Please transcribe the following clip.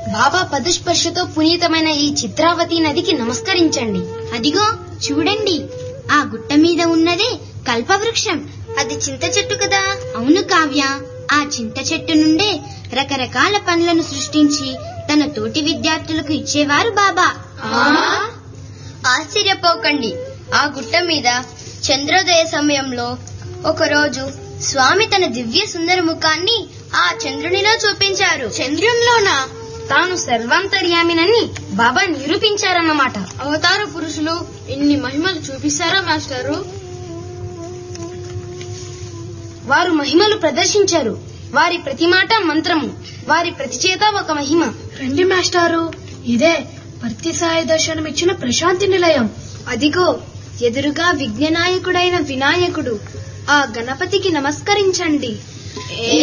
బాబా పదుస్పర్శతో పునీతమైన ఈ చిత్రావతి నదికి నమస్కరించండి అదిగో చూడండి ఆ గుట్ట మీద ఉన్నదే కల్పవృక్షం అది చింత చెట్టు కదా అవును కావ్య ఆ చింత చెట్టు నుండే రకరకాల పండ్లను సృష్టించి తన తోటి విద్యార్థులకు ఇచ్చేవారు బాబా ఆశ్చర్యపోకండి ఆ గుట్ట మీద చంద్రోదయ సమయంలో ఒకరోజు స్వామి తన దివ్య సుందర ముఖాన్ని ఆ చంద్రునిలో చూపించారు చంద్రునిలోనా తాను సర్వాంతర్యామినని బాబా నిరూపించారన్నమాట అవతార పురుషులు ఇన్ని మహిమలు చూపిస్తారా మాస్టారు వారు మహిమలు ప్రదర్శించారు వారి ప్రతి మాట మంత్రము వారి ప్రతి చేత ఒక మహిమ రండి మాస్టారు ఇదే భర్తీ సాయి దర్శనం ఇచ్చిన ప్రశాంతి నిలయం అదిగో ఎదురుగా విఘ్ననాయకుడైన వినాయకుడు ఆ గణపతికి నమస్కరించండి